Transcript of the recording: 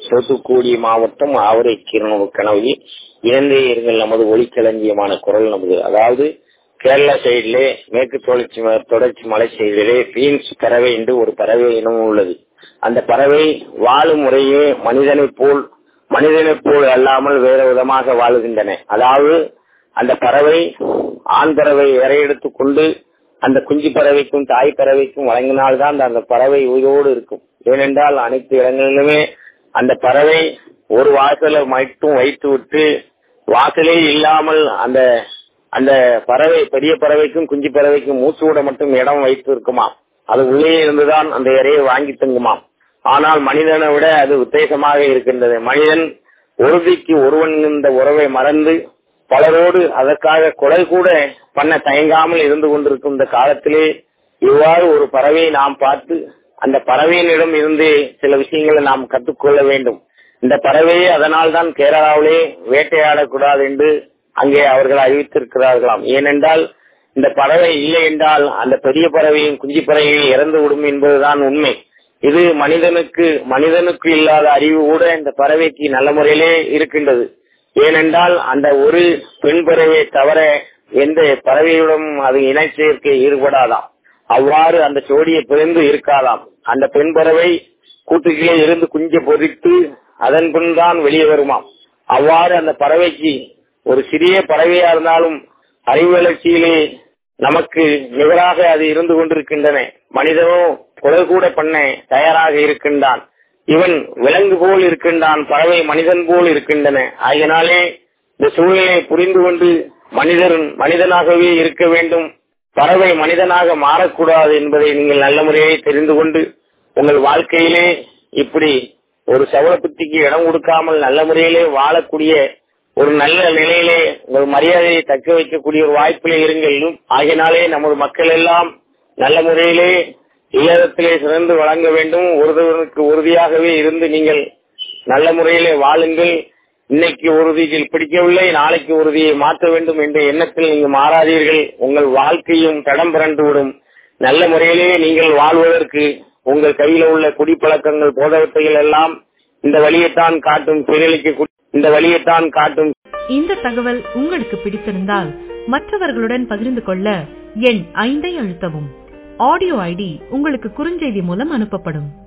தூத்துக்குடி மாவட்டம் ஆவரை கிரணவு கனவு இணைந்தே இருங்கள் நமது ஒளிக்களஞ்சியமான குரல் நமது அதாவது கேரளா சைடிலே மேற்கு தொடர்ச்சி ம- தொடர்ச்சி மலை சைடிலே பீன்ஸ் பறவை என்று ஒரு பறவை இனம் உள்ளது அந்த பறவை வாழும் முறையே மனிதனைப் போல் மனிதனைப் போல் அல்லாமல் வேற விதமாக வாழுகின்றன அதாவது அந்த பறவை ஆண் பறவை இறையெடுத்துக் கொண்டு அந்த குஞ்சு பறவைக்கும் தாய் பறவைக்கும் வழங்கினால்தான் அந்த பறவை உயிரோடு இருக்கும் ஏனென்றால் அனைத்து இடங்களிலுமே அந்த பறவை ஒரு வாசலை மட்டும் வைத்து விட்டு வாசலே இல்லாமல் அந்த அந்த பறவை பெரிய பறவைக்கும் குஞ்சு பறவைக்கும் மூச்சு விட மட்டும் இடம் வைத்து இருக்குமாம் அது உள்ளே இருந்துதான் அந்த இறையை வாங்கி தங்குமாம் ஆனால் மனிதனை விட அது உத்தேசமாக இருக்கின்றது மனிதன் ஒருதிக்கு ஒருவன் இந்த உறவை மறந்து பலரோடு அதற்காக கொலை கூட பண்ண தயங்காமல் இருந்து கொண்டிருக்கும் இந்த காலத்திலே இவ்வாறு ஒரு பறவையை நாம் பார்த்து அந்த பறவையினிடம் இருந்து சில விஷயங்களை நாம் கற்றுக்கொள்ள வேண்டும் இந்த பறவையை அதனால் தான் கேரளாவிலே வேட்டையாடக்கூடாது என்று அங்கே அவர்கள் அறிவித்திருக்கிறார்களாம் ஏனென்றால் இந்த பறவை இல்லை என்றால் அந்த பெரிய பறவையும் குஞ்சு பறவையும் இறந்து விடும் என்பதுதான் உண்மை இது மனிதனுக்கு மனிதனுக்கு இல்லாத அறிவு கூட இந்த பறவைக்கு நல்ல முறையிலே இருக்கின்றது ஏனென்றால் அந்த ஒரு பெண் பறவையை தவிர எந்த பறவையுடன் அது இணை சேர்க்கை ஈடுபடாதாம் அவ்வாறு அந்த ஜோடியை பிறந்து இருக்காதாம் அந்த பெண் பறவை கூட்டுகளே இருந்து குஞ்சை பொறித்து அதன் பின் தான் வெளியே வருமாம் அவ்வாறு அந்த பறவைக்கு ஒரு சிறிய பறவையா இருந்தாலும் அறிவு வளர்ச்சியிலே நமக்கு நிகராக அது இருந்து கொண்டிருக்கின்றன மனிதனோ கொலை கூட பண்ண தயாராக இருக்கின்றான் இவன் விலங்கு போல் இருக்கின்றான் பறவை மனிதன் போல் இருக்கின்றன ஆகினாலே இந்த சூழ்நிலையை புரிந்து கொண்டு மனிதன் மனிதனாகவே இருக்க வேண்டும் பறவை மனிதனாக மாறக்கூடாது என்பதை நீங்கள் நல்ல முறையை தெரிந்து கொண்டு உங்கள் வாழ்க்கையிலே இப்படி ஒரு சவள புத்திக்கு இடம் கொடுக்காமல் நல்ல முறையிலே வாழக்கூடிய ஒரு நல்ல நிலையிலே உங்கள் மரியாதையை தக்க வைக்கக்கூடிய ஒரு வாய்ப்பிலே இருங்கள் ஆகினாலே நமது மக்கள் எல்லாம் நல்ல முறையிலே இல்லறத்திலே சிறந்து வழங்க வேண்டும் ஒருவருக்கு உறுதியாகவே இருந்து நீங்கள் நல்ல முறையிலே வாழுங்கள் இன்னைக்கு உறுதியில் பிடிக்கவில்லை நாளைக்கு உறுதியை மாற்ற வேண்டும் என்ற எண்ணத்தில் நீங்கள் மாறாதீர்கள் உங்கள் வாழ்க்கையும் தடம் புரண்டுவிடும் நல்ல முறையிலே நீங்கள் வாழ்வதற்கு உங்கள் கையில உள்ள குடிப்பழக்கங்கள் போதவற்றைகள் எல்லாம் இந்த வழியைத்தான் காட்டும் சீரழிக்க இந்த வழியைத்தான் காட்டும் இந்த தகவல் உங்களுக்கு பிடித்திருந்தால் மற்றவர்களுடன் பகிர்ந்து கொள்ள எண் ஐந்தை அழுத்தவும் ஆடியோ ஐடி உங்களுக்கு குறுஞ்செய்தி மூலம் அனுப்பப்படும்